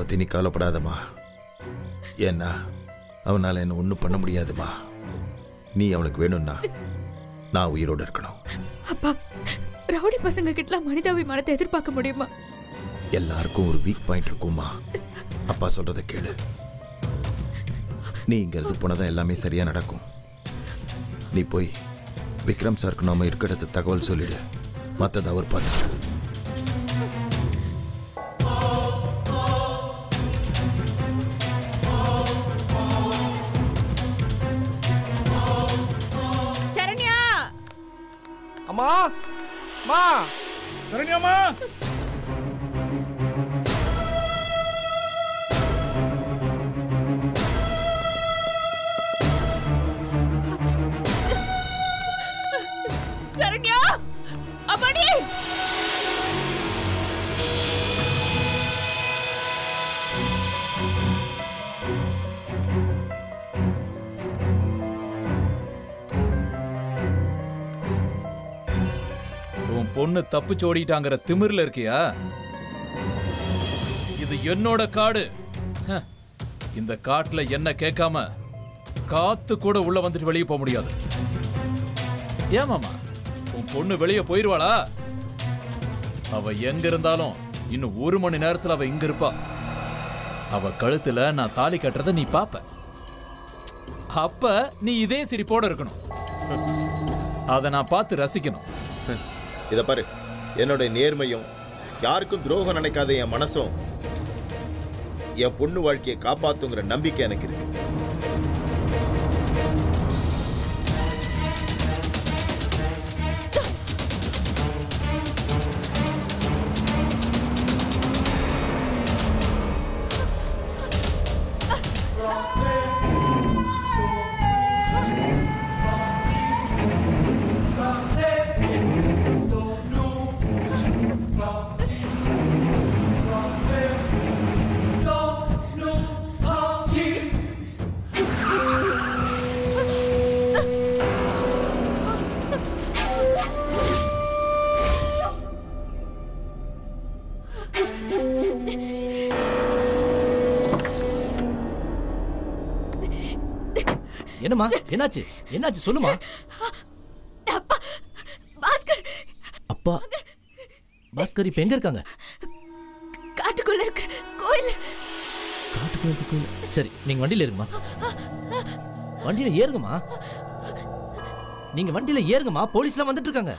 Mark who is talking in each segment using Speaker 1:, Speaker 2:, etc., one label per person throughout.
Speaker 1: பற்றி நீ கவலைப்படாதம்மா ஏன்னா அவனால் என்ன ஒன்றும் பண்ண முடியாதும்மா நீ அவனுக்கு வேணும்னா நான் உயிரோடு இருக்கணும்
Speaker 2: அப்பா ரவுடி பசங்க கிட்டலாம் மனிதாபிமானத்தை எதிர்பார்க்க முடியுமா
Speaker 1: எல்லாருக்கும் ஒரு வீக் பாயிண்ட் இருக்குமா அப்பா சொல்றத கேளு நீ இங்க இருந்து போனதான் எல்லாமே சரியா நடக்கும் நீ போய் விக்ரம் சாருக்கு நாம இருக்க இடத்து தகவல் சொல்லிடு மத்தத அவர் பார்த்து
Speaker 3: சரண்யா
Speaker 4: அம்மா மா
Speaker 5: சரண்யாமா
Speaker 3: சரண்யா அம்மாடி
Speaker 6: உன் பொண்ணு தப்பிச்சு ஓடிட்டாங்கிற திமிர்ல இருக்கியா இது என்னோட காடு ஹ, இந்த காட்டுல என்ன கேட்காம காத்து கூட உள்ள வந்துட்டு வெளியே போக முடியாது ஏமாமா உன் பொண்ணு வெளியே போயிருவாளா அவ எங்க இருந்தாலும் இன்னும் ஒரு மணி நேரத்துல அவ இங்க இருப்பா அவ கழுத்துல நான் தாலி கட்டுறத நீ பாப்ப அப்ப நீ இதே சிரிப்போட இருக்கணும் அதை நான் பார்த்து ரசிக்கணும்
Speaker 1: இத பாரு என்னோட நேர்மையும் யாருக்கும் துரோகம் நினைக்காத என் மனசும் என் பொண்ணு வாழ்க்கையை காப்பாத்துங்கிற நம்பிக்கை எனக்கு இருக்கு
Speaker 4: என்னம்மா என்னாச்சு என்னாச்சு சொல்லுமா
Speaker 2: அப்பா பாஸ்கர்
Speaker 4: அப்பா பாஸ்கர் இப்ப எங்க இருக்காங்க
Speaker 2: காட்டுக்குள்ள இருக்க கோயில்
Speaker 4: காட்டுக்குள்ள இருக்க கோயில். சரி நீங்க வண்டியில இருங்கம்மா வண்டியில ஏறுங்கம்மா நீங்க வண்டியில ஏறுங்கம்மா போலீஸ்லாம் வந்துட்டு இருக்காங்க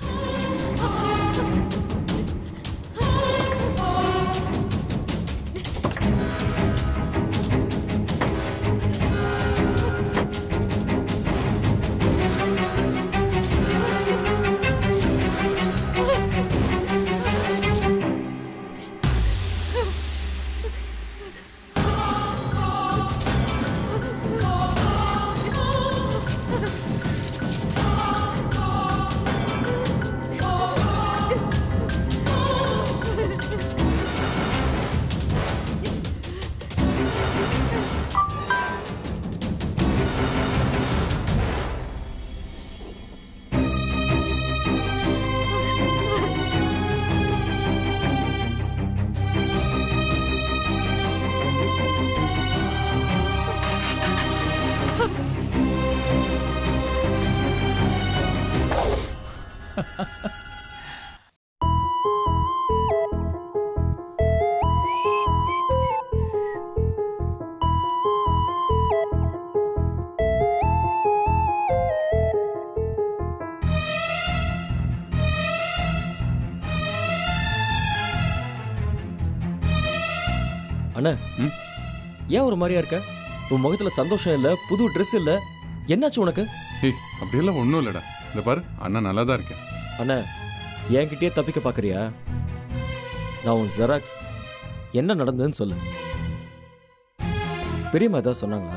Speaker 7: அண்ணா ஏன் ஒரு மாதிரியா இருக்க உன் முகத்துல சந்தோஷம் இல்ல புது Dress இல்ல என்னாச்சு உனக்கு
Speaker 8: ஏய் அப்படியெல்லாம் ஒன்றும் இல்லைடா இந்த பாரு அண்ணா நல்லா தான் இருக்கேன்
Speaker 7: அண்ணா என்கிட்டயே தப்பிக்க பாக்குறியா நான் உன் ஜெராக்ஸ் என்ன நடந்ததுன்னு சொல்லு பெரியம்மா ஏதாவது சொன்னாங்களா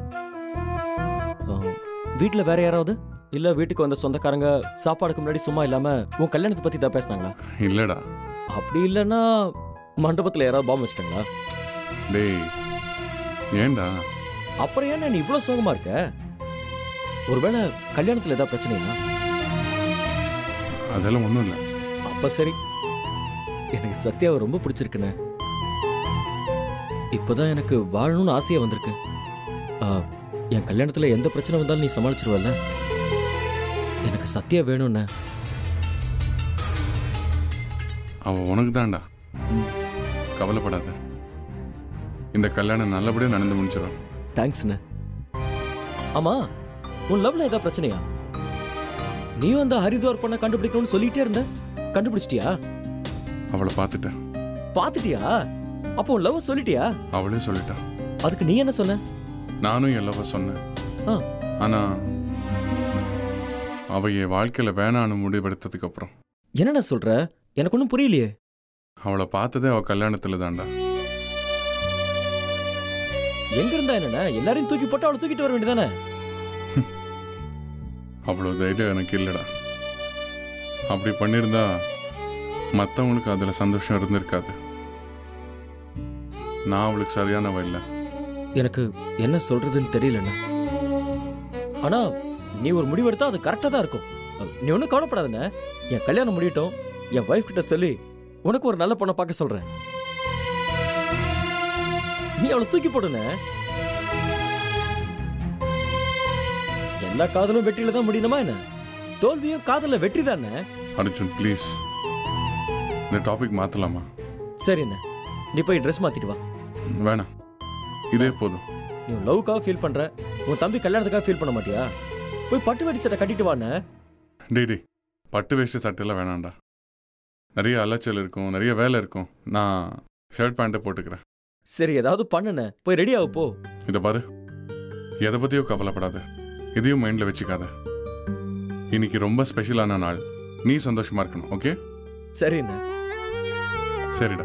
Speaker 7: ஆ, வீட்ல வேற யாராவது இல்ல வீட்டுக்கு வந்த சொந்தக்காரங்க சாப்பாடுக்கு முன்னாடி சும்மா இல்லாம உன் கல்யாணத்தை பத்தி தான் பேசுனாங்களா
Speaker 8: இல்லைடா
Speaker 7: அப்படி இல்லைன்னா மண்டபத்துல யாராவது பாம்பு வச்சிட்டாங்களா
Speaker 8: டேய் ஏன்டா
Speaker 7: அப்புறம் ஏன் நீ இவ்வளவு சோகமா இருக்க ஒருவேளை கல்யாணத்துல ஏதாவது பிரச்சனையா
Speaker 8: அதெல்லாம் ஒன்றும் இல்லை
Speaker 7: அப்ப சரி எனக்கு சத்யாவை ரொம்ப பிடிச்சிருக்குண்ணே இப்போதான் எனக்கு வாழணும்னு ஆசையா வந்திருக்கு ஆ, என் கல்யாணத்துல எந்த பிரச்சனை வந்தாலும் நீ சமாளிச்சிருவல்ல எனக்கு சத்தியா வேணும்ண்ணே
Speaker 8: அவ உனக்கு தான்டா கவலைப்படாத இந்த கல்யாணம் நல்லபடியா நடந்து முடிச்சிடும்
Speaker 7: தேங்க்ஸ்ண்ணே ஆமா உன் லவ்ல ஏதாவது பிரச்சனையா நீயும் அந்த ஹரித்வார் பண்ண கண்டுபிடிக்கணும்னு சொல்லிட்டே இருந்த கண்டுபிடிச்சிட்டியா
Speaker 8: அவளை பார்த்துட்டேன்
Speaker 7: பாத்துட்டியா அப்போ உன் லவ் சொல்லிட்டியா
Speaker 8: அவளே சொல்லிட்டா
Speaker 7: அதுக்கு நீ என்ன சொன்ன
Speaker 8: நானும் எல்லவ சொன்னேன்
Speaker 7: ஆ.
Speaker 8: ஆனா அவ என் வாழ்க்கையில வேணான்னு முடிவெடுத்ததுக்கு அப்புறம்
Speaker 7: என்னண்ணா சொல்ற எனக்கு ஒன்றும் புரியலையே
Speaker 8: அவளை பார்த்ததே அவ கல்யாணத்துல தான்டா
Speaker 7: எங்க இருந்தா என்னண்ணா எல்லாரையும் தூக்கி போட்டு அவளை தூக்கிட்டு வர வேண்டியதானே
Speaker 8: அவ்வளோ தைரியம் எனக்கு இல்லைடா அப்படி பண்ணியிருந்தா மற்றவங்களுக்கு அதில் சந்தோஷம் இருந்திருக்காது நான் அவளுக்கு சரியானவ இல்லை
Speaker 7: எனக்கு என்ன சொல்றதுன்னு தெரியலண்ணா ஆனா நீ ஒரு முடிவெடுத்தா அது கரெக்டா தான் இருக்கும் நீ ஒன்றும் கவலைப்படாதண்ணே என் கல்யாணம் முடியட்டும் என் வைஃப் கிட்ட சொல்லி உனக்கு ஒரு நல்ல பொண்ணை பார்க்க சொல்றேன் நீ அவளை தூக்கி போடுன எல்லா காதலும் வெற்றியில தான் முடியணுமா என்ன தோல்வியும் காதல்ல வெற்றி தானே
Speaker 8: அர்ஜுன் ப்ளீஸ் இந்த டாபிக் மாற்றலாமா
Speaker 7: சரிண்ணே நீ போய் ட்ரெஸ் மாத்திட்டு வா
Speaker 8: வேணாம் இதே போதும்
Speaker 7: நீ உன் லவ்க்காக ஃபீல் பண்ற உன் தம்பி கல்யாணத்துக்காக ஃபீல் பண்ண மாட்டியா போய் பட்டு வெடி சட்டை கட்டிட்டு வாண்ணே
Speaker 8: டேய் டேய் பட்டு வேஷ்டி சட்டையெல்லாம் வேணாம்டா நிறைய அலைச்சல் இருக்கும் நிறைய வேலை இருக்கும் நான் ஷர்ட் பேண்ட்டை போட்டுக்கிறேன்
Speaker 7: சரி ஏதாவது பண்ணுண்ணே போய் ரெடி ஆகு போ
Speaker 8: இதை பாரு எதை பற்றியோ கவலைப்படாத இதையும் மைண்டில் வச்சுக்காத இன்னைக்கு ரொம்ப ஸ்பெஷலான நாள் நீ சந்தோஷமா இருக்கணும் ஓகே
Speaker 7: சரிண்ணே
Speaker 8: சரிடா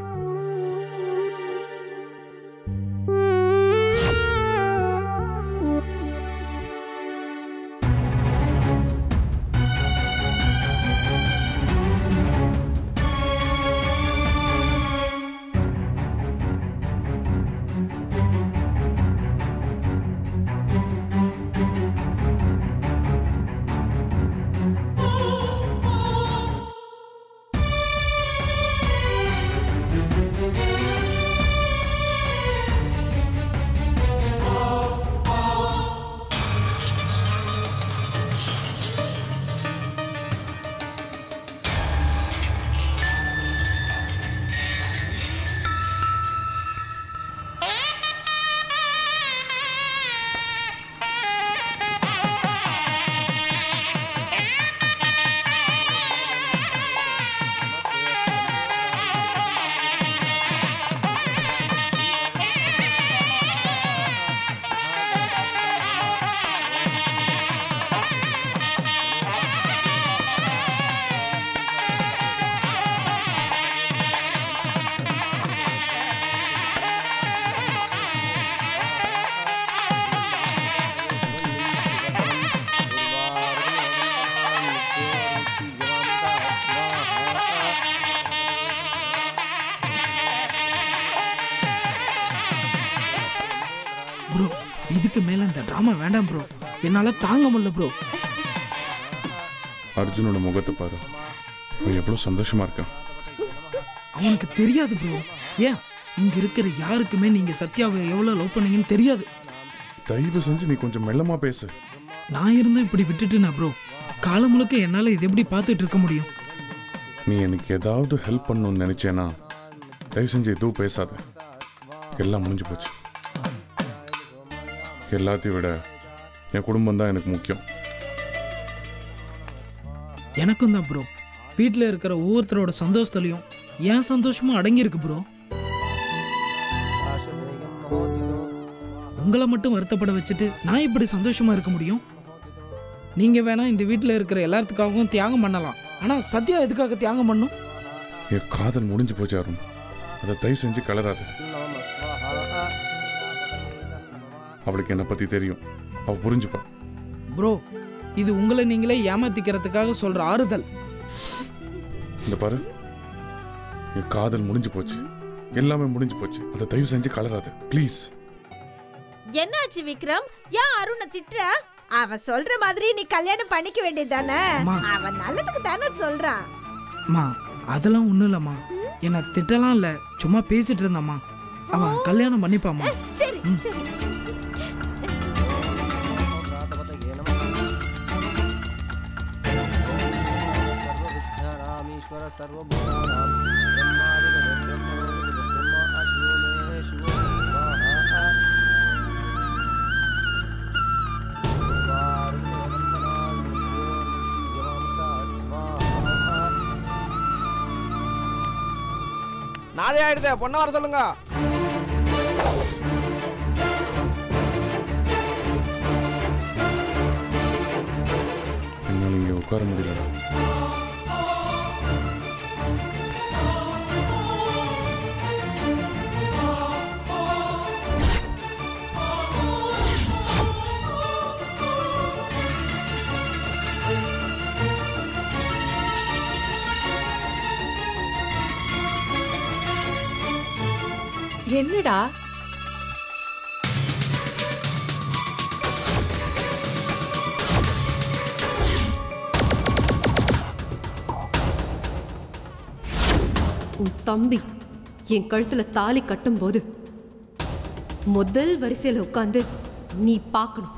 Speaker 5: ப்ரோ இதுக்கு மேல இந்த டிராமா வேண்டாம் ப்ரோ என்னால தாங்க முடியல ப்ரோ
Speaker 8: அர்ஜுனோட முகத்தை பாரு அவன் எவ்வளோ சந்தோஷமா இருக்கான்
Speaker 5: அவனுக்கு தெரியாது ப்ரோ ஏன் இங்க இருக்கிற யாருக்குமே நீங்க சத்யாவை எவ்வளவு லவ் பண்ணீங்கன்னு தெரியாது
Speaker 8: தயவு செஞ்சு நீ கொஞ்சம் மெல்லமா பேசு
Speaker 5: நான் இருந்தும் இப்படி விட்டுட்டுனா ப்ரோ காலம் முழுக்க என்னால இது எப்படி பார்த்துட்டு இருக்க முடியும்
Speaker 8: நீ எனக்கு ஏதாவது ஹெல்ப் பண்ணணும்னு நினைச்சேனா தயவு செஞ்சு எதுவும் பேசாத எல்லாம் முடிஞ்சு போச்சு எல்லாத்தையும் விட என் குடும்பம் தான் எனக்கு முக்கியம்
Speaker 5: எனக்கும் தான் ப்ரோ வீட்டில் இருக்கிற ஒவ்வொருத்தரோட சந்தோஷத்துலையும் என் சந்தோஷமும் அடங்கியிருக்கு ப்ரோ உங்களை மட்டும் வருத்தப்பட வச்சுட்டு நான் இப்படி சந்தோஷமா இருக்க முடியும் நீங்க வேணா இந்த வீட்டில் இருக்கிற எல்லாத்துக்காகவும் தியாகம் பண்ணலாம் ஆனா சத்யா எதுக்காக தியாகம் பண்ணும்
Speaker 8: என் காதல் முடிஞ்சு போச்சு அருண் அதை தயவு செஞ்சு கலராத அவளுக்கு என்னை பத்தி தெரியும் அவ புரிஞ்சுப்பா
Speaker 5: ப்ரோ இது உங்களை நீங்களே ஏமாத்திக்கிறதுக்காக சொல்ற ஆறுதல்
Speaker 8: இந்த பாரு என் காதல் முடிஞ்சு போச்சு எல்லாமே முடிஞ்சு போச்சு அதை தயவு செஞ்சு கலராத ப்ளீஸ்
Speaker 3: என்னாச்சு விக்ரம் ஏன் அருணை திட்டுற அவ சொல்ற மாதிரி நீ கல்யாணம் பண்ணிக்க வேண்டியதானே
Speaker 5: அம்மா.
Speaker 3: அவன் நல்லதுக்கு தானே சொல்றான்
Speaker 5: அம்மா அதெல்லாம் ஒன்றும் இல்லைம்மா என்னை திட்டலாம் இல்லை சும்மா பேசிட்டு இருந்தம்மா அவன் கல்யாணம் பண்ணிப்பாமா
Speaker 3: சரி சரி
Speaker 9: நாளே ஆயிடுதே பொண்ணை வர சொல்லுங்க
Speaker 8: என்னால் இங்கே உட்கார முடியலடா
Speaker 10: என்னடா உன் தம்பி என் கழுத்துல தாலி கட்டும்போது முதல் வரிசையில உட்காந்து நீ பார்க்கணும்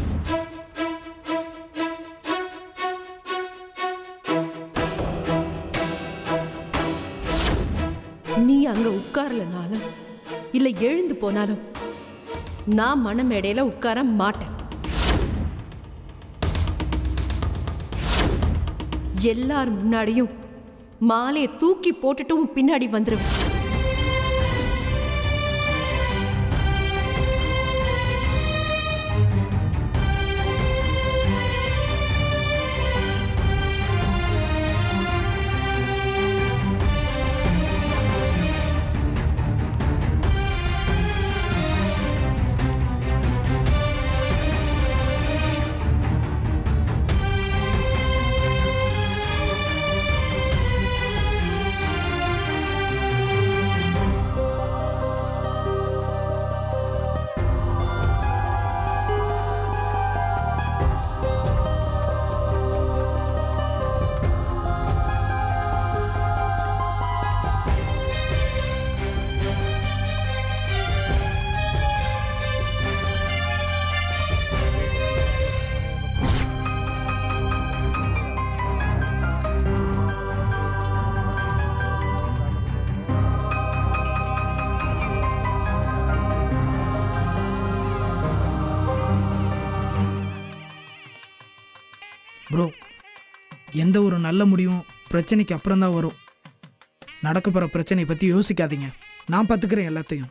Speaker 10: நீ அங்க உட்காரலனாலும் இல்ல எழுந்து போனாலும் நான் மணமேடையில உட்கார மாட்டேன் எல்லார் முன்னாடியும் மாலையை தூக்கி போட்டுட்டு உன் பின்னாடி வந்துருவேன்
Speaker 5: ப்ரோ எந்த ஒரு நல்ல முடிவும் பிரச்சனைக்கு அப்புறம் தான் வரும் நடக்க போகிற பிரச்சனையை பற்றி யோசிக்காதீங்க நான் பார்த்துக்கிறேன் எல்லாத்தையும்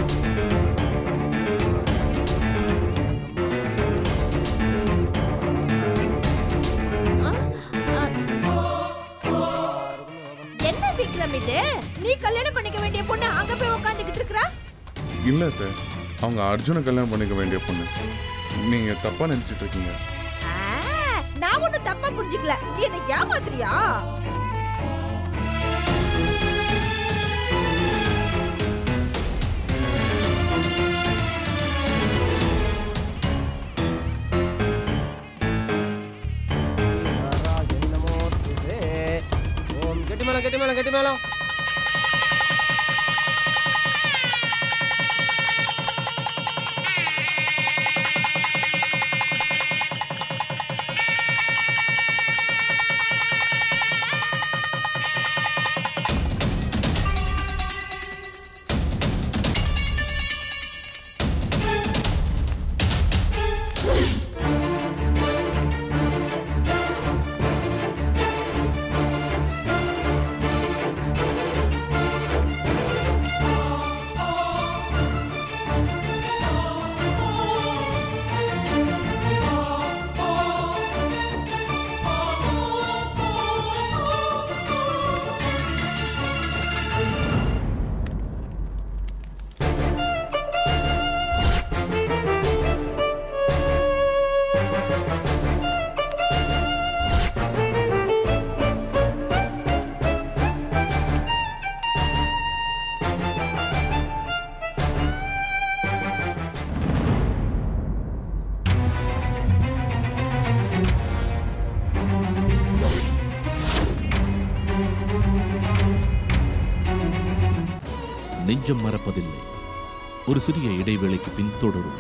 Speaker 3: என்ன விக்ரம் இது நீ கல்யாணம் பண்ணிக்க வேண்டிய பொண்ணு அங்க போய் உட்காந்துக்கிட்டு இருக்கறா
Speaker 8: இல்லை சார் அவங்க அர்ஜுனை கல்யாணம் பண்ணிக்க வேண்டிய பொண்ணு நீங்கள் தப்பாக நினச்சிட்டு இருக்கீங்க
Speaker 3: ஆ, நான் ஒண்ணும் தப்பா புரிஞ்சுக்கல நீ என்ன ஏமாத்துறியா
Speaker 9: ஓம் கெட்டி மேளம் கெட்டி மேளம் கெட்டி மேளம்
Speaker 11: நெஞ்சம் மறப்பதில்லை ஒரு சிறிய இடைவேளைக்கு பின் தொடரும்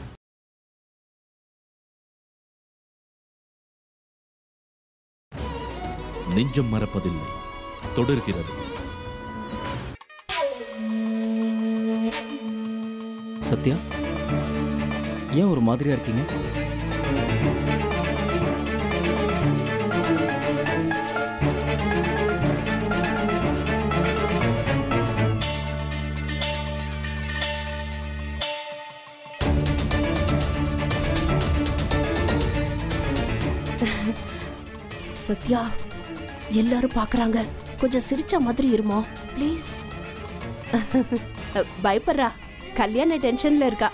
Speaker 11: நெஞ்சம் மறப்பதில்லை தொடர்கிறது
Speaker 7: சத்யா ஏன் ஒரு மாதிரியா இருக்கீங்க
Speaker 12: சத்யா எல்லாரும் பார்க்கறாங்க கொஞ்சம் சிரிச்ச மாதிரி இருமா ப்ளீஸ் பயப்படுறா கல்யாண டென்ஷன்ல இருக்கா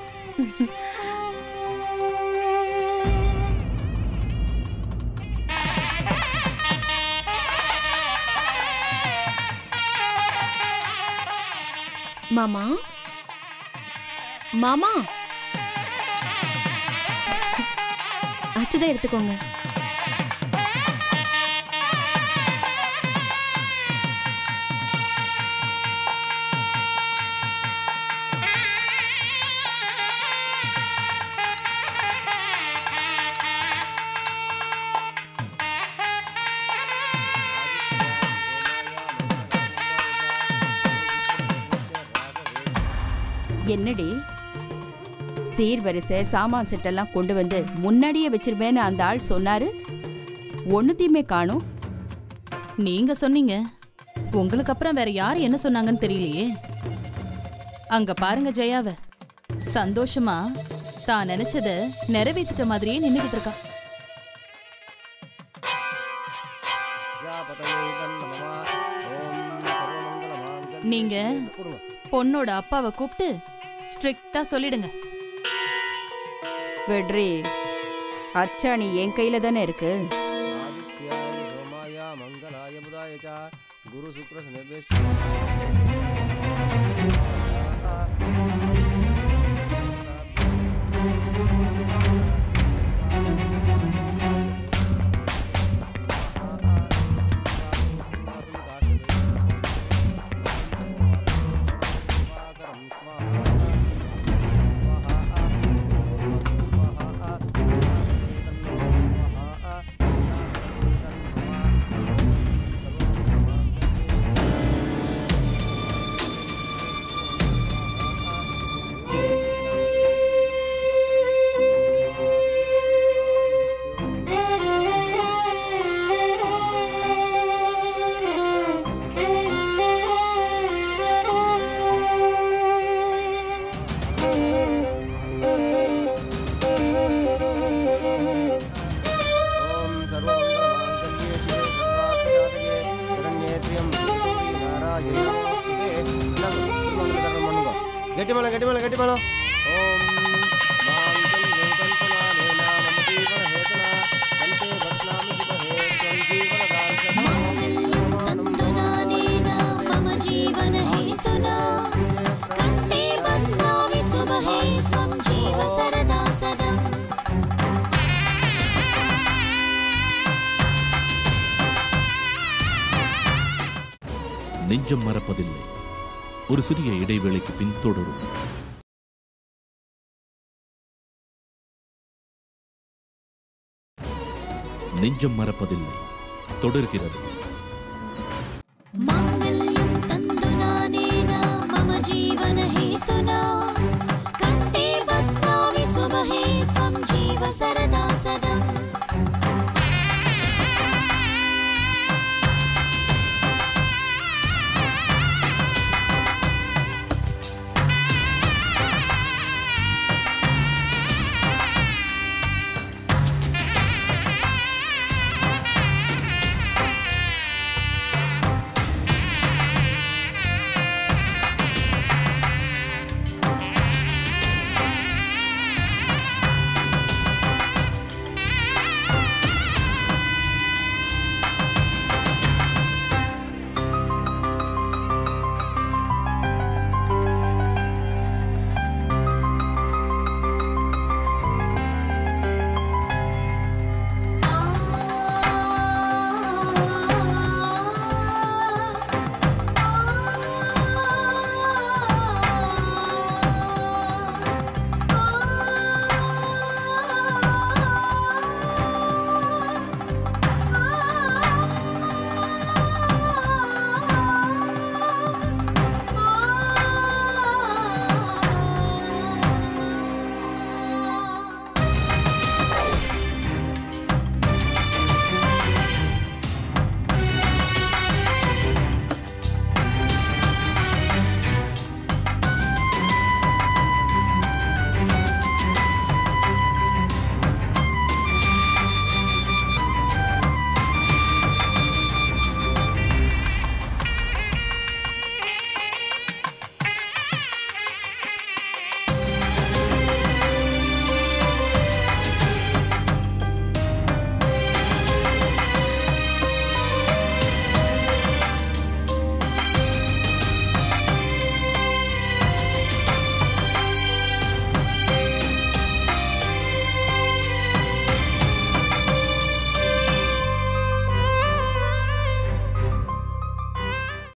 Speaker 2: மாமா மாமா அச்சுதான் எடுத்துக்கோங்க
Speaker 13: என்னடி சீர்வரிசை சாமான் செட்டெல்லாம் கொண்டு வந்து முன்னாடியே வச்சிருவேன்னு அந்த ஆள் சொன்னாரு ஒண்ணுத்தையுமே காணும்
Speaker 14: நீங்க சொன்னீங்க உங்களுக்கு அப்புறம் வேற யார் என்ன சொன்னாங்கன்னு தெரியலையே அங்க பாருங்க ஜெயாவ சந்தோஷமா தான் நினைச்சத நிறைவேத்திட்ட மாதிரியே நின்னுகிட்டு இருக்கா நீங்க பொண்ணோட அப்பாவை கூப்பிட்டு ஸ்ட்ரிக்டா சொல்லிடுங்க
Speaker 13: வெட்ரி அச்சாணி என் கையில தானே இருக்கு
Speaker 9: சோமாய மங்களாய புதாய ச குரு சுக்ர சனிபேஷ் ஓம் சர்வமங்கலமாங்கல்யே சிவே சர்வார்த்தசாதகே சரண்யே த்ரியம்பகே நாராயணி நமஸ்துதே நகு மங்களகரம் மனுகோ கெட்டிமேளம் கெட்டிமேளம் கெட்டிமேளம் ஓம் மாங்கல்யம் கல்பனானேன மம ஜீவன ஹேதனா கண்டே பத்னாமி சுபஹே த்வம் ஜீவனதாரிசமானம்
Speaker 15: मम जीवनहेतुना कण्ठे बध्नामि शुभहे त्वं जीव सरदा सदम्
Speaker 11: நெஞ்சம் மறப்பதில்லை ஒரு சிறிய இடைவேளைக்கு பின் தொடரும் நெஞ்சம் மறப்பதில்லை தொடர்கிறது
Speaker 15: माङ्गल्यं तन्तुनानेन मम जीवनहेतुना कण्ठे बध्नामि शुभहे त्वं जीव सरदा सदम्